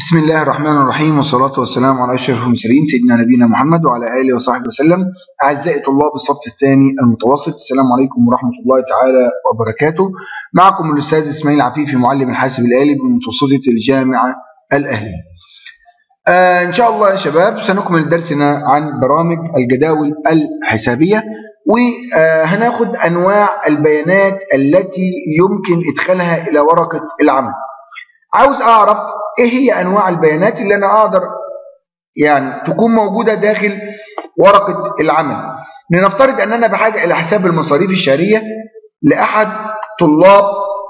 بسم الله الرحمن الرحيم والصلاة والسلام على أشرف المرسلين سيدنا نبينا محمد وعلى آله وصحبه وسلم أعزائي طلاب الصف الثاني المتوسط السلام عليكم ورحمة الله تعالى وبركاته معكم الأستاذ إسماعيل عفيفي معلم الحاسب الآلي بمتوسطة الجامعة الأهلية آه إن شاء الله يا شباب سنكمل درسنا عن برامج الجداول الحسابية وهناخد أنواع البيانات التي يمكن إدخالها إلى ورقة العمل عاوز أعرف ايه هي انواع البيانات اللي انا اقدر يعني تكون موجودة داخل ورقة العمل لنفترض ان انا بحاجة الى حساب المصاريف الشهرية لاحد طلاب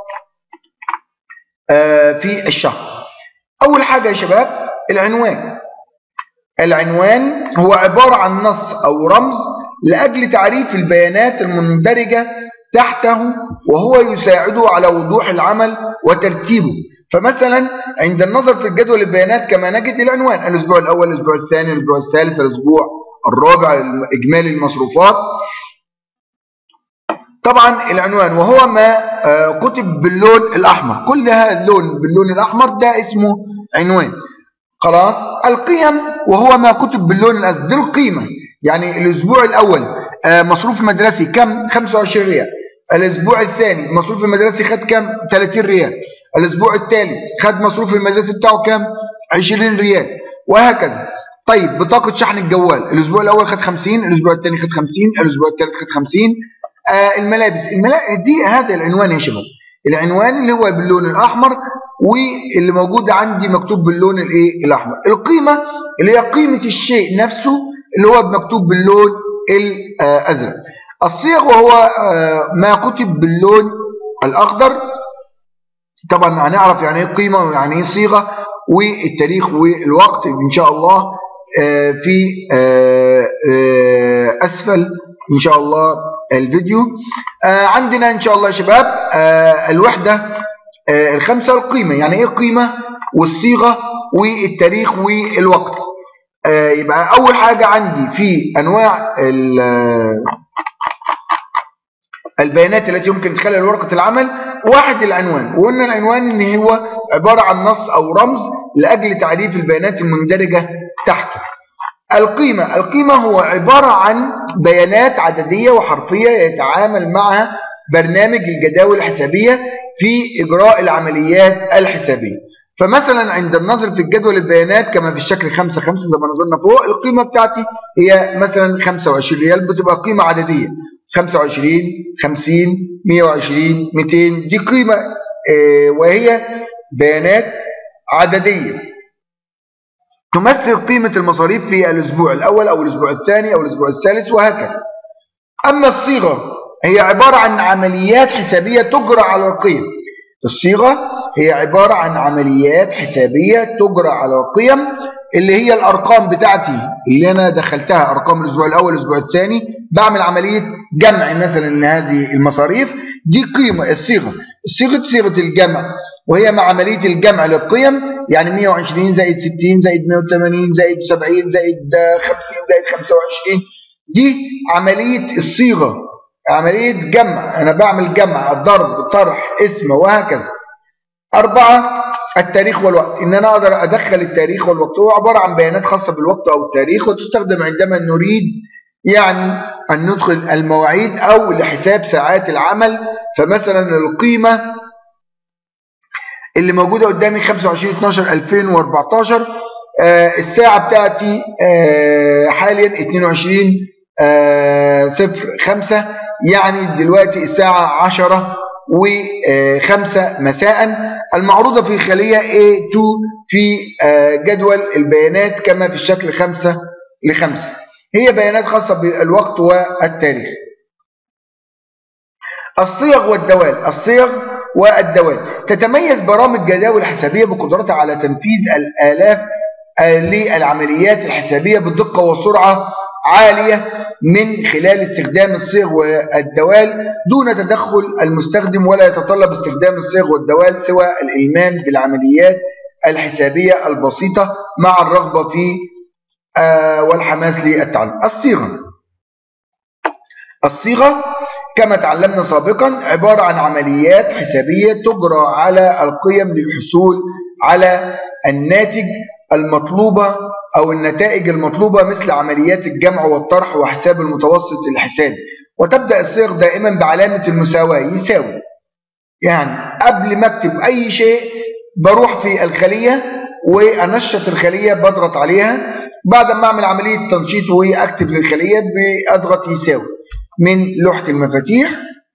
في الشهر اول حاجة يا شباب العنوان العنوان هو عبارة عن نص او رمز لاجل تعريف البيانات المندرجة تحته وهو يساعده على وضوح العمل وترتيبه فمثلا عند النظر في الجدول البيانات كما نجد العنوان الاسبوع الاول الاسبوع الثاني الاسبوع الثالث الاسبوع الرابع اجمالي المصروفات طبعا العنوان وهو ما كتب باللون الاحمر كل هذا اللون باللون الاحمر ده اسمه عنوان خلاص القيم وهو ما كتب باللون الازرق دي القيمه يعني الاسبوع الاول مصروف مدرسي كم 25 ريال الاسبوع الثاني المصروف المدرسي خد كام 30 ريال الاسبوع الثالث خد مصروف المدرسي بتاعه كام 20 ريال وهكذا طيب بطاقه شحن الجوال الاسبوع الاول خد 50 الاسبوع الثاني خد 50 الاسبوع الثالث خد 50 آه الملابس الملابس دي هذا العنوان يا شباب العنوان اللي هو باللون الاحمر واللي موجود عندي مكتوب باللون الايه الاحمر القيمه اللي هي قيمه الشيء نفسه اللي هو مكتوب باللون الازرق الصيغ وهو آه ما كتب باللون الاخضر طبعا هنعرف يعني ايه قيمه ويعني ايه صيغه والتاريخ والوقت ان شاء الله في اسفل ان شاء الله الفيديو عندنا ان شاء الله يا شباب الوحده الخامسه القيمه يعني ايه قيمه والصيغه والتاريخ والوقت يبقى اول حاجه عندي في انواع البيانات التي يمكن ادخالها لورقه العمل واحد العنوان وقلنا العنوان ان هو عباره عن نص او رمز لاجل تعريف البيانات المندرجه تحته القيمه القيمه هو عباره عن بيانات عدديه وحرفيه يتعامل معها برنامج الجداول الحسابيه في اجراء العمليات الحسابيه فمثلا عند النظر في الجدول البيانات كما في الشكل 5 5 زي ما نظرنا فوق القيمه بتاعتي هي مثلا 25 ريال بتبقى قيمه عدديه 25 50 120 200 دي قيمة وهي بيانات عددية تمثل قيمة المصاريف في الأسبوع الأول أو الأسبوع الثاني أو الأسبوع الثالث وهكذا أما الصيغة هي عبارة عن عمليات حسابية تجرى على القيم الصيغة هي عبارة عن عمليات حسابية تجرى على القيم اللي هي الارقام بتاعتي اللي انا دخلتها ارقام الاسبوع الاول الاسبوع الثاني بعمل عمليه جمع مثلا لهذه المصاريف دي قيمه الصيغه صيغه صيغه الجمع وهي مع عمليه الجمع للقيم يعني 120 زائد 60 زائد 180 زائد 70 زائد 50 زائد 25 دي عمليه الصيغه عمليه جمع انا بعمل جمع ضرب طرح اسم وهكذا أربعة التاريخ والوقت ان انا اقدر ادخل التاريخ والوقت هو عباره عن بيانات خاصه بالوقت او التاريخ وتستخدم عندما نريد يعني ان ندخل المواعيد او لحساب ساعات العمل فمثلا القيمه اللي موجوده قدامي 25 12 2014 آه الساعه بتاعتي آه حاليا 22 آه 0 5 يعني دلوقتي الساعه 10 وخمسة مساء المعروضة في خلية A2 في جدول البيانات كما في الشكل خمسة لخمسة هي بيانات خاصة بالوقت والتاريخ الصيغ والدوال الصيغ والدوال تتميز برامج جداول الحسابية بقدرتها على تنفيذ الآلاف للعمليات الحسابية بالدقة والسرعة عالية من خلال استخدام الصيغ والدوال دون تدخل المستخدم ولا يتطلب استخدام الصيغ والدوال سوى الإلمام بالعمليات الحسابية البسيطة مع الرغبة في والحماس للتعلم الصيغة الصيغة كما تعلمنا سابقا عبارة عن عمليات حسابية تجرى على القيم للحصول على الناتج المطلوبة أو النتائج المطلوبة مثل عمليات الجمع والطرح وحساب المتوسط الحسابي وتبدأ الصيغ دائما بعلامة المساواة يساوي يعني قبل ما اكتب أي شيء بروح في الخلية وأنشط الخلية بضغط عليها بعد ما أعمل عملية تنشيط وأكتب للخلية بأضغط يساوي من لوحة المفاتيح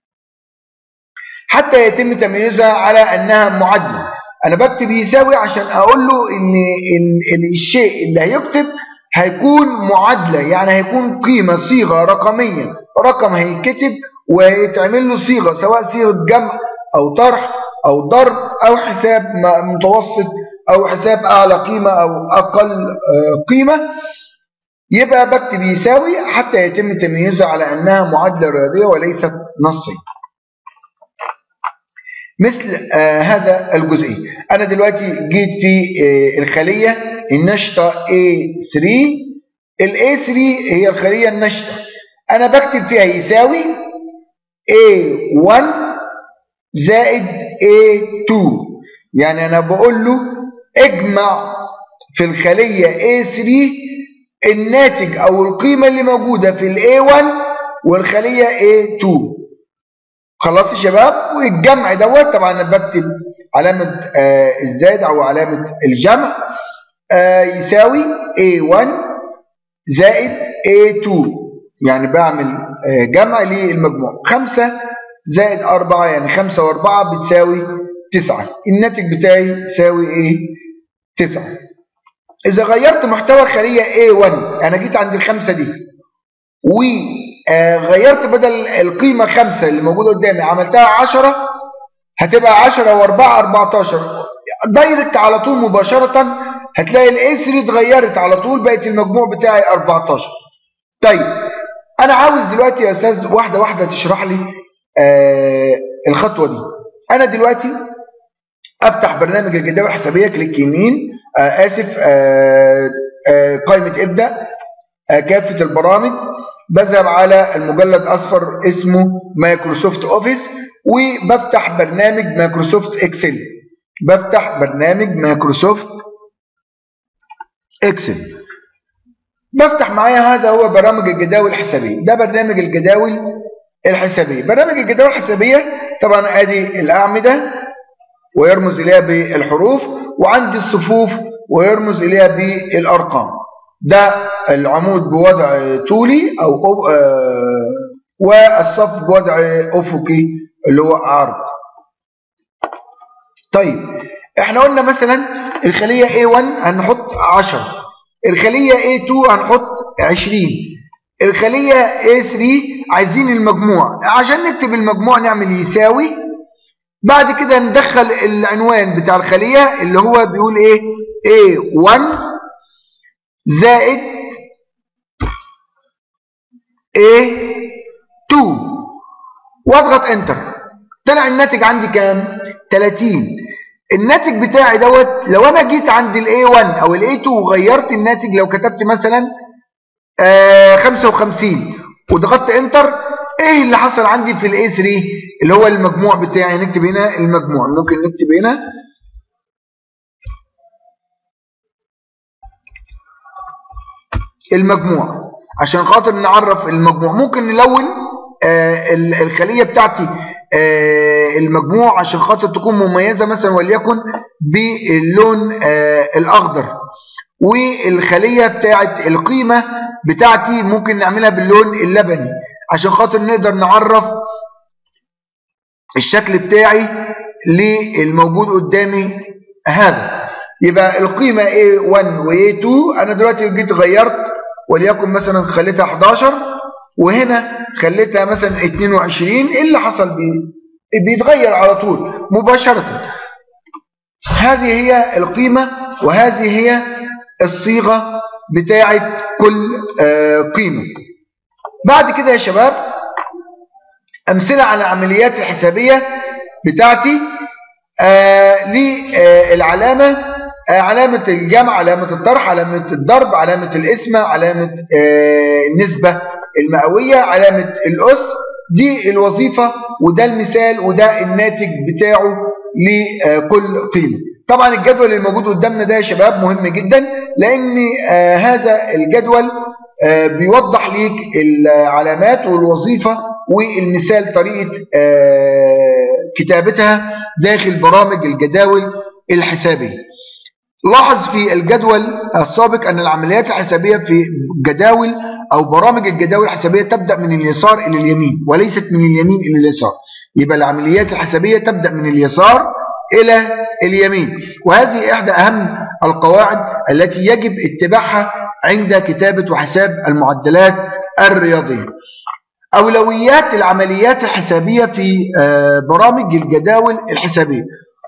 حتى يتم تمييزها على أنها معادلة أنا بكتب يساوي عشان أقول له إن الشيء اللي هيكتب هيكون معادلة يعني هيكون قيمة صيغة رقمية رقم هيتكتب ويتعمل له صيغة سواء صيغة جمع أو طرح أو ضرب أو حساب متوسط أو حساب أعلى قيمة أو أقل قيمة يبقى بكتب يساوي حتى يتم تمييزها على أنها معادلة رياضية وليست نصية مثل آه هذا الجزئي أنا دلوقتي جيت في آه الخلية النشطة A3 ال A3 هي الخلية النشطة أنا بكتب فيها يساوي A1 زائد A2 يعني أنا بقول له اجمع في الخلية A3 الناتج أو القيمة اللي موجودة في ال A1 والخلية A2 خلاص يا شباب والجمع دوت طبعا انا بكتب علامه آه الزائد او علامه الجمع آه يساوي A1 زائد A2 يعني بعمل آه جمع للمجموع 5 زائد 4 يعني 5 و4 بتساوي 9 الناتج بتاعي يساوي ايه 9 اذا غيرت محتوى الخليه A1 انا جيت عند الخمسه دي و آه غيرت بدل القيمة خمسة اللي موجودة قدامي عملتها 10 هتبقى 10 و4 14 دايركت على طول مباشرة هتلاقي الاي 3 اتغيرت على طول بقت المجموع بتاعي 14 طيب انا عاوز دلوقتي يا استاذ واحدة واحدة تشرح لي آه الخطوة دي انا دلوقتي افتح برنامج الجداول الحسابية كليك يمين آه اسف آه آه قائمة ابدأ آه كافة البرامج بذهب على المجلد اصفر اسمه مايكروسوفت اوفيس وبفتح برنامج مايكروسوفت اكسل بفتح برنامج مايكروسوفت اكسل بفتح معايا هذا هو برامج الجداول الحسابيه ده برنامج الجداول الحسابيه برنامج الجداول الحسابيه طبعا ادي الاعمده ويرمز اليها بالحروف وعندي الصفوف ويرمز اليها بالارقام ده العمود بوضع طولي او أو آه والصف بوضع افقي اللي هو عرض طيب احنا قلنا مثلا الخليه A1 هنحط 10 الخليه A2 هنحط 20 الخليه A3 عايزين المجموع عشان نكتب المجموع نعمل يساوي بعد كده ندخل العنوان بتاع الخليه اللي هو بيقول ايه A1 زائد A2 واضغط انتر طلع الناتج عندي كام 30 الناتج بتاعي دوت لو انا جيت عند الاي 1 او الاي 2 وغيرت الناتج لو كتبت مثلا آه 55 وضغطت انتر ايه اللي حصل عندي في الاي 3 اللي هو المجموع بتاعي نكتب هنا المجموع ممكن نكتب هنا المجموع عشان خاطر نعرف المجموع ممكن نلون آه الخليه بتاعتي آه المجموع عشان خاطر تكون مميزه مثلا وليكن باللون آه الاخضر والخليه بتاعت القيمه بتاعتي ممكن نعملها باللون اللبني عشان خاطر نقدر نعرف الشكل بتاعي للموجود قدامي هذا يبقى القيمه A1 و A2 انا دلوقتي جيت غيرت وليكن مثلا خليتها 11 وهنا خليتها مثلا 22 ايه اللي حصل بيه بيتغير على طول مباشرة هذه هي القيمة وهذه هي الصيغة بتاعة كل آه قيمة بعد كده يا شباب أمثلة على العمليات الحسابية بتاعتي آه للعلامة آه علامة الجمع علامة الطرح علامة الضرب علامة القسمة علامة النسبة المئوية علامة الأس دي الوظيفة وده المثال وده الناتج بتاعه لكل قيمة طبعا الجدول اللي موجود قدامنا ده يا شباب مهم جدا لان آه هذا الجدول آه بيوضح ليك العلامات والوظيفة والمثال طريقة آه كتابتها داخل برامج الجداول الحسابية لاحظ في الجدول السابق أن العمليات الحسابية في جداول أو برامج الجداول الحسابية تبدأ من اليسار إلى اليمين وليست من اليمين إلى اليسار يبقى العمليات الحسابية تبدأ من اليسار إلى اليمين وهذه إحدى أهم القواعد التي يجب اتباعها عند كتابة وحساب المعدلات الرياضية أولويات العمليات الحسابية في برامج الجداول الحسابية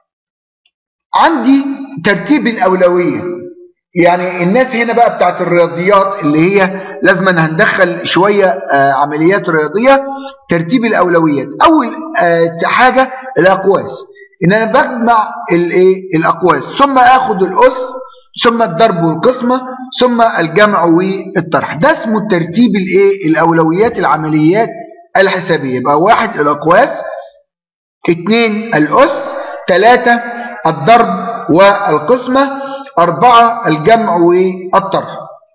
عندي ترتيب الأولوية يعني الناس هنا بقى بتاعت الرياضيات اللي هي لازم هندخل شوية عمليات رياضية ترتيب الأولويات أول حاجة الأقواس إن أنا بجمع الإيه الأقواس ثم آخد الأس ثم الضرب والقسمة ثم الجمع والطرح ده اسمه ترتيب الإيه الأولويات العمليات الحسابية يبقى واحد الأقواس اثنين الأس ثلاثة الضرب والقسمة أربعة الجمع والطرح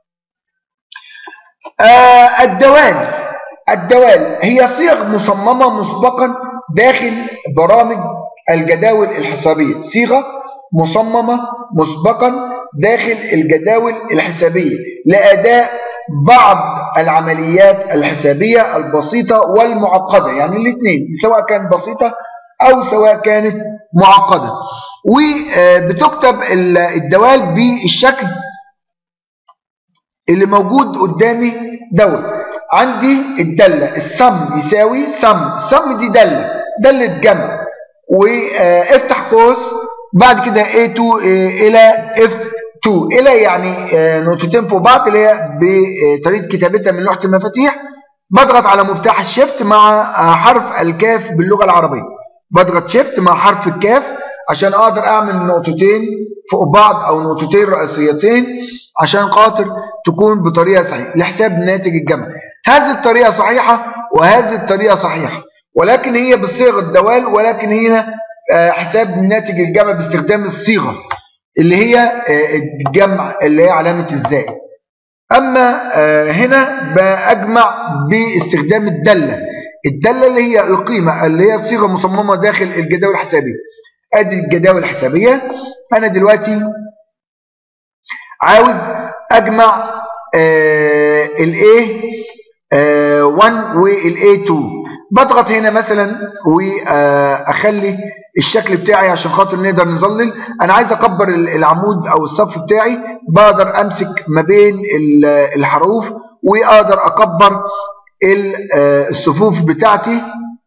آه الدوال الدوال هي صيغ مصممة مسبقا داخل برامج الجداول الحسابية صيغة مصممة مسبقا داخل الجداول الحسابية لأداء بعض العمليات الحسابية البسيطة والمعقدة يعني الاثنين سواء كانت بسيطة أو سواء كانت معقدة وبتكتب الدوال بالشكل اللي موجود قدامي دوت عندي الدالة السم يساوي سم السم دي دالة دالة جمع وافتح قوس بعد كده A2 إلى F2 إلى يعني نقطتين فوق بعض اللي هي بطريقة كتابتها من لوحة المفاتيح بضغط على مفتاح الشيفت مع حرف الكاف باللغة العربية بضغط شيفت مع حرف الكاف عشان اقدر اعمل نقطتين فوق بعض او نقطتين رئيسيتين عشان خاطر تكون بطريقه صحيحه لحساب ناتج الجمع هذه الطريقه صحيحه وهذه الطريقه صحيحه ولكن هي بصيغه الدوال ولكن هنا حساب ناتج الجمع باستخدام الصيغه اللي هي الجمع اللي هي علامه الزائد اما هنا باجمع باستخدام الداله الداله اللي هي القيمه اللي هي صيغه مصممه داخل الجداول الحسابيه ادي الجداول الحسابيه انا دلوقتي عاوز اجمع الاي 1 والاي 2 بضغط هنا مثلا واخلي الشكل بتاعي عشان خاطر نقدر نظلل انا عايز اكبر العمود او الصف بتاعي بقدر امسك ما بين الحروف واقدر اكبر الصفوف بتاعتي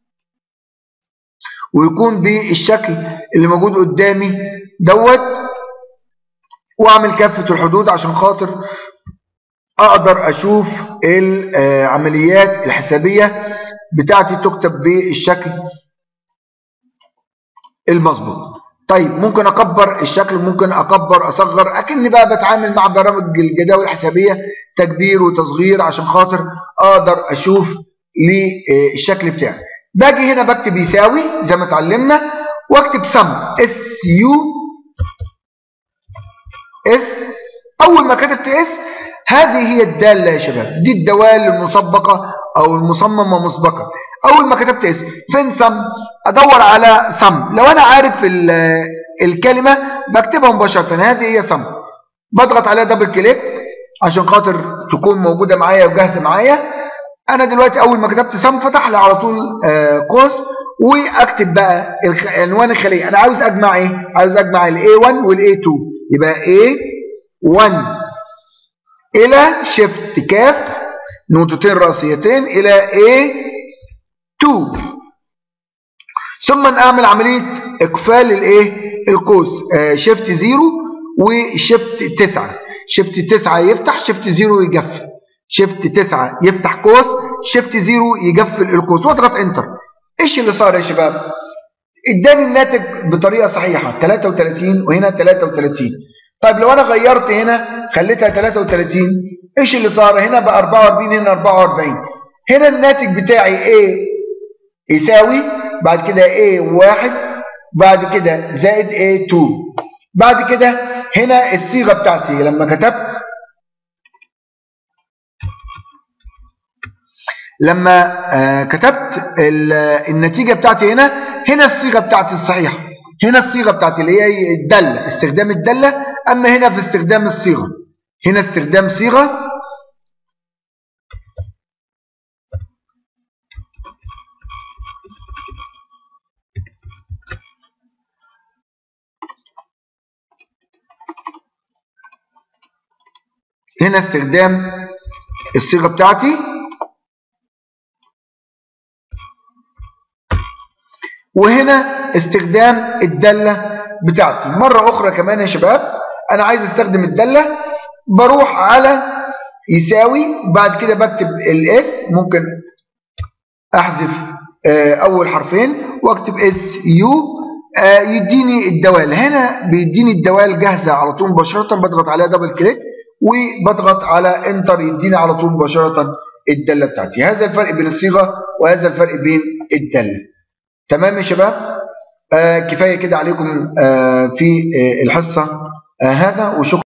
ويكون بالشكل اللي موجود قدامي دوت واعمل كافة الحدود عشان خاطر اقدر اشوف العمليات الحسابية بتاعتي تكتب بالشكل المظبوط طيب ممكن اكبر الشكل ممكن اكبر اصغر اكني بقى بتعامل مع برامج الجداول الحسابيه تكبير وتصغير عشان خاطر اقدر اشوف للشكل بتاعي باجي هنا بكتب يساوي زي ما اتعلمنا واكتب سم اس يو اس اول ما كتبت اس هذه هي الداله يا شباب دي الدوال المسبقه او المصممه مسبقا اول ما كتبت اس فين سم ادور على سم لو انا عارف الكلمه بكتبها مباشره هذه هي سم بضغط عليها دبل كليك عشان خاطر تكون موجوده معايا وجاهزه معايا انا دلوقتي اول ما كتبت سم فتح لي على طول قوس واكتب بقى عنوان الخليه انا عاوز اجمع ايه عاوز اجمع الاي 1 والاي 2 يبقى اي 1 الى شيفت كاف نقطتين رئيسيتين الى اي 2 ثم اعمل عمليه اقفال الايه القوس شيفت 0 وشيفت 9 شيفت 9 يفتح شيفت 0 يقفل شيفت 9 يفتح قوس شيفت 0 يقفل القوس واضغط انتر ايش اللي صار يا شباب اداني الناتج بطريقه صحيحه 33 وهنا 33 طيب لو انا غيرت هنا خليتها 33 ايش اللي صار هنا بقى 44 هنا 44 هنا الناتج بتاعي A يساوي بعد كده A1 بعد كده زائد A2 بعد كده هنا الصيغه بتاعتي لما كتبت لما آه كتبت النتيجه بتاعتي هنا هنا الصيغه بتاعتي الصحيحه هنا الصيغه بتاعتي اللي هي الداله استخدام الداله اما هنا في استخدام الصيغه هنا استخدام صيغه هنا استخدام الصيغة بتاعتي وهنا استخدام الدالة بتاعتي مرة أخرى كمان يا شباب أنا عايز استخدم الدالة بروح على يساوي بعد كده بكتب الاس ممكن أحذف أول حرفين واكتب اس يو يديني الدوال هنا بيديني الدوال جاهزة على طول مباشرة بضغط عليها دبل كليك وبضغط على انتر يديني على طول مباشرة الدالة بتاعتي هذا الفرق بين الصيغة وهذا الفرق بين الدالة تمام يا شباب آه كفاية كده عليكم آه في آه الحصة آه هذا وشكرا